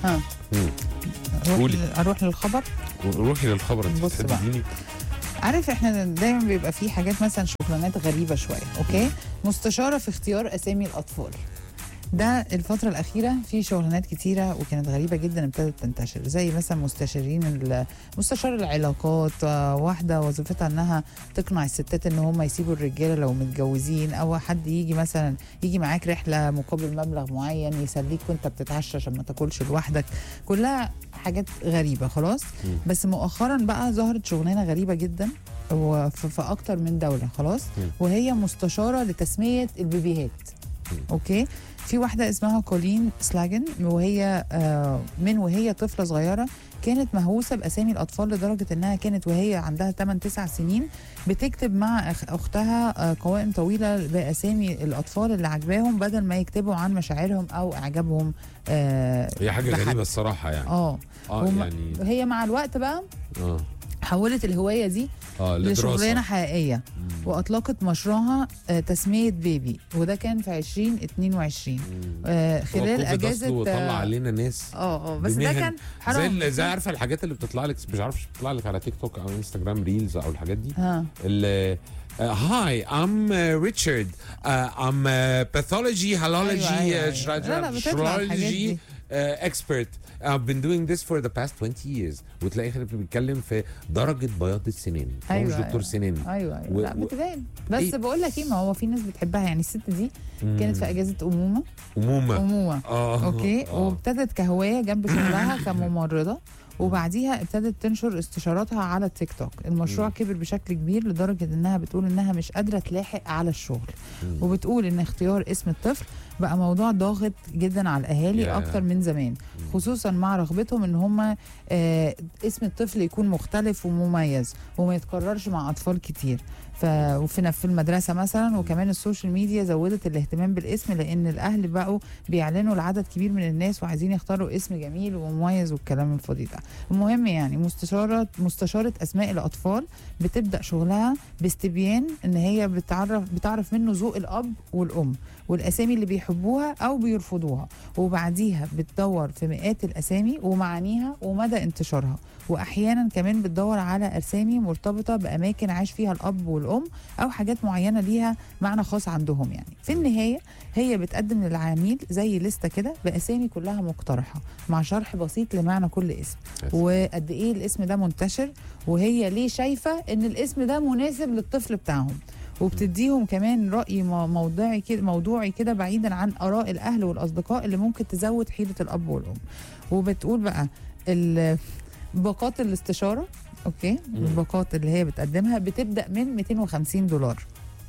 ها مم. أروح, قولي. ل- اروح للخبر روحي للخبر انت بص بقى. بتهدديني عارف احنا دايما بيبقى في حاجات مثلا شغلانات غريبه شويه اوكي مستشاره في اختيار اسامي الاطفال ده الفترة الأخيرة في شغلانات كتيرة وكانت غريبة جدا ابتدت تنتشر زي مثلا مستشارين ال- مستشار العلاقات آه، واحدة وظيفتها انها تقنع الستات ان هم يسيبوا الرجالة لو متجوزين او حد يجي مثلا يجي معاك رحلة مقابل مبلغ معين يسليك وانت بتتعشى عشان ما تاكلش لوحدك كلها حاجات غريبة خلاص مم. بس مؤخرا بقى ظهرت شغلانة غريبة جدا وفي في اكتر من دولة خلاص مم. وهي مستشارة لتسمية البيبيهات مم. اوكي في واحدة اسمها كولين سلاجن وهي آه، من وهي طفلة صغيرة كانت مهووسة بأسامي الأطفال لدرجة إنها كانت وهي عندها 8 9 سنين بتكتب مع أخ- أختها آه، قوائم طويلة بأسامي الأطفال اللي عجباهم بدل ما يكتبوا عن مشاعرهم أو إعجابهم آه، هي حاجه بحد. غريبه الصراحه يعني اه اه وما- يعني هي مع الوقت بقى اه حولت الهواية دي اه لشغلانة لدراسه حقيقية مم. واطلقت مشروعها آه، تسميه بيبي وده كان في 2022 مم. آه، هو خلال كوفيد اجازه أصله طلع آه، علينا ناس اه اه بس ده بمهن. كان زي حرام ال- زي عارفه الحاجات اللي بتطلع لك مش عارف بتطلع لك على تيك توك او انستجرام ريلز او الحاجات دي ها ال هاي ام ريتشارد ام باثولوجي هالولوجي أيوة، أيوة، أيوة. لا، لا، بتطلع الحاجات شرولوجي دي. اكسبرت I've been doing this for the past 20 years وتلاقي خلينا بيتكلم في درجه بياض السنان هو أيوة، مش دكتور أيوة. سنان ايوه ايوه و- لا و- بتبان بس إيه؟ بقول لك ايه ما هو في ناس بتحبها يعني الست دي كانت في اجازه امومه امومه امومه اه اوكي آه. وابتدت كهوايه جنب شغلها كممرضه وبعديها ابتدت تنشر استشاراتها على التيك توك المشروع مم. كبر بشكل كبير لدرجه انها بتقول انها مش قادره تلاحق على الشغل مم. وبتقول ان اختيار اسم الطفل بقى موضوع ضاغط جدا على الاهالي يا. اكتر من زمان خصوصا مع رغبتهم ان هم آه اسم الطفل يكون مختلف ومميز وما يتكررش مع اطفال كتير ف وفي في المدرسه مثلا وكمان السوشيال ميديا زودت الاهتمام بالاسم لان الاهل بقوا بيعلنوا لعدد كبير من الناس وعايزين يختاروا اسم جميل ومميز والكلام الفاضي ده المهم يعني مستشاره مستشاره اسماء الاطفال بتبدا شغلها باستبيان ان هي بتعرف بتعرف منه ذوق الاب والام والاسامي اللي بيحبوها او بيرفضوها وبعديها بتدور في مئات الاسامي ومعانيها ومدى انتشارها واحيانا كمان بتدور على اسامي مرتبطه باماكن عاش فيها الاب والام او حاجات معينه ليها معنى خاص عندهم يعني في النهايه هي بتقدم للعميل زي لستة كده باسامي كلها مقترحه مع شرح بسيط لمعنى كل اسم بس. وقد ايه الاسم ده منتشر وهي ليه شايفه ان الاسم ده مناسب للطفل بتاعهم وبتديهم كمان راي مو- موضوعي كده موضوعي كده بعيدا عن اراء الاهل والاصدقاء اللي ممكن تزود حيره الاب والام وبتقول بقى ال- باقات الاستشاره اوكي الباقات اللي هي بتقدمها بتبدا من 250 دولار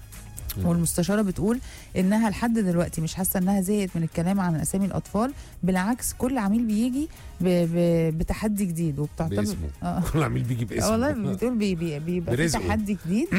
مم. والمستشاره بتقول انها لحد دلوقتي مش حاسه انها زهقت من الكلام عن اسامي الاطفال بالعكس كل عميل بيجي ب... ب... بتحدي جديد وبتعتبر باسمه آه. كل عميل بيجي باسمه والله بتقول بي بي بيبقى في برزقه. تحدي جديد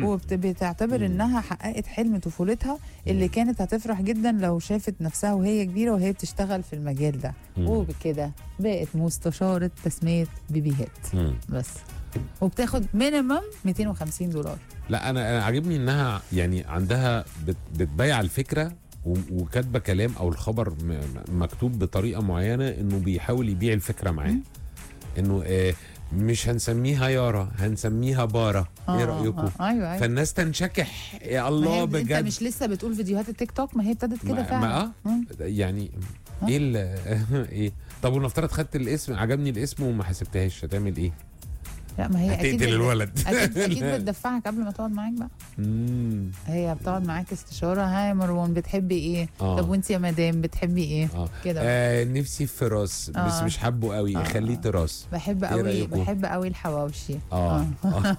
وبتعتبر مم. انها حققت حلم طفولتها اللي مم. كانت هتفرح جدا لو شافت نفسها وهي كبيره وهي بتشتغل في المجال ده مم. وبكده بقت مستشاره تسميه بيبيهات مم. بس وبتاخد مينيمم 250 دولار لا انا انا عاجبني انها يعني عندها بت- بتبيع الفكره و- وكاتبه كلام او الخبر م- م- مكتوب بطريقه معينه انه بيحاول يبيع الفكره معاه مم. انه آه مش هنسميها يارا هنسميها بارا ايه رايكم آه ايوه ايوه فالناس تنشكح يا ما الله هي انت بجد مش لسه بتقول فيديوهات التيك توك ما هي ابتدت كده ما- فعلا ما اه مم. يعني ها؟ ايه ال- ايه طب ونفترض خدت الاسم عجبني الاسم وما حسبتهاش هتعمل ايه؟ لا ما هي اكيد هتقتل بت- الولد اكيد اكيد بتدفعك قبل ما تقعد معاك بقى مم. هي بتقعد معاك استشاره ها يا مروان بتحبي ايه آه. طب وانت يا مدام بتحبي ايه اه كده آه نفسي في راس بس آه. مش حابه قوي آه. خليه تراس بحب إيه قوي رأيكم؟ بحب قوي الحواوشي اه, آه.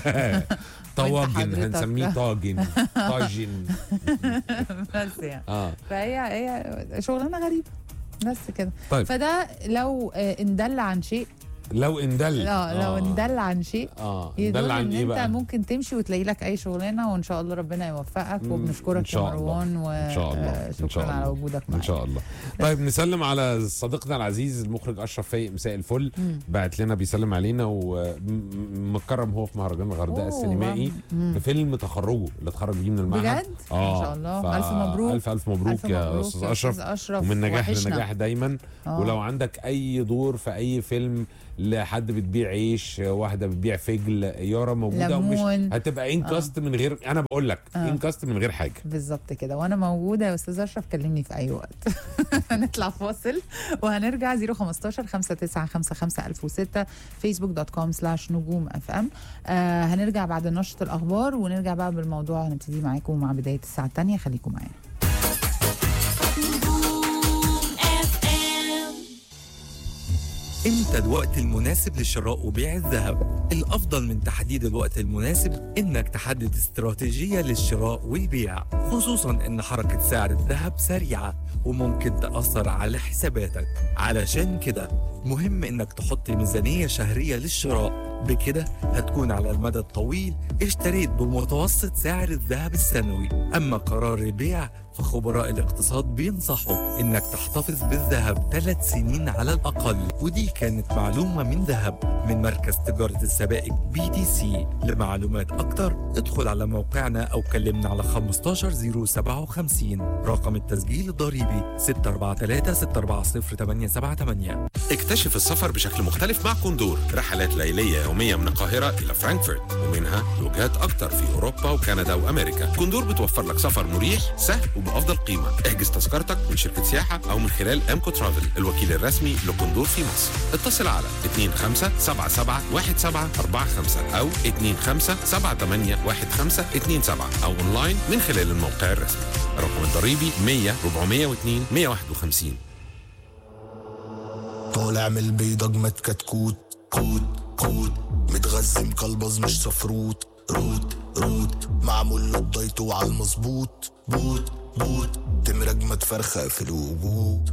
طواجن حضرتك؟ هنسميه طاجن طاجن بس يعني اه فهي هي شغلانه غريبه بس كده طيب. فده لو آه، اندل عن شيء لو اندل لا لو اندل عن شيء اه يدل اندل عن ان ايه انت بقى ممكن تمشي وتلاقي لك اي شغلانه وان شاء الله ربنا يوفقك مم، وبنشكرك إن شاء يا الله. مروان إن شاء الله. إن وشكرا شاء على الله. وجودك ان معايا شاء الله طيب نسلم على صديقنا العزيز المخرج اشرف فايق مساء الفل مم. بعت لنا بيسلم علينا ومكرم هو في مهرجان الغردقه أوه، السينمائي مم. بفيلم تخرجه اللي اتخرج بيه من المعهد بجد؟ اه ما شاء الله. ف- ألف مبروك. الف الف مبروك ألف يا مبروك استاذ يا اشرف اشرف ومن نجاح وحشنا. لنجاح دايما آه. ولو عندك اي دور في اي فيلم لحد بتبيع عيش واحده بتبيع فجل يارا موجوده ومش ليمون. هتبقى انكاست من غير انا بقول لك آه. انكاست من غير حاجه بالظبط كده وانا موجوده يا استاذ اشرف كلمني في اي وقت هنطلع فاصل وهنرجع 015 5955 1006 فيسبوك دوت كوم سلاش نجوم اف ام آه هنرجع بعد نشره الاخبار ونرجع بقى بالموضوع هنبتدي معاكم مع بدايه الساعه الثانيه خليكم معانا امتى الوقت المناسب لشراء وبيع الذهب الافضل من تحديد الوقت المناسب انك تحدد استراتيجية للشراء والبيع خصوصا ان حركة سعر الذهب سريعة وممكن تأثر على حساباتك علشان كده مهم انك تحط ميزانية شهرية للشراء بكده هتكون على المدى الطويل اشتريت بمتوسط سعر الذهب السنوي اما قرار البيع فخبراء الاقتصاد بينصحوا انك تحتفظ بالذهب ثلاث سنين على الاقل ودي كانت معلومه من ذهب من مركز تجاره السبائك بي تي سي لمعلومات اكتر ادخل على موقعنا او كلمنا على 15057 رقم التسجيل الضريبي 643 640 878 اكتشف السفر بشكل مختلف مع كوندور رحلات ليلية يومية من القاهرة إلى فرانكفورت ومنها وجهات أكتر في أوروبا وكندا وأمريكا كوندور بتوفر لك سفر مريح سهل وبأفضل قيمة احجز تذكرتك من شركة سياحة أو من خلال أمكو ترافل الوكيل الرسمي لكوندور في مصر اتصل على 25771745 أو 25781527 أو أونلاين من خلال الموقع الرسمي الرقم الضريبي 100 402 151 طالع من البيضة اجمد كتكوت كوت كوت متغذي مكلبز مش صفروت روت روت معمول له الدايت وعلى المظبوط بوت بوت تمر اجمد فرخة في الوجود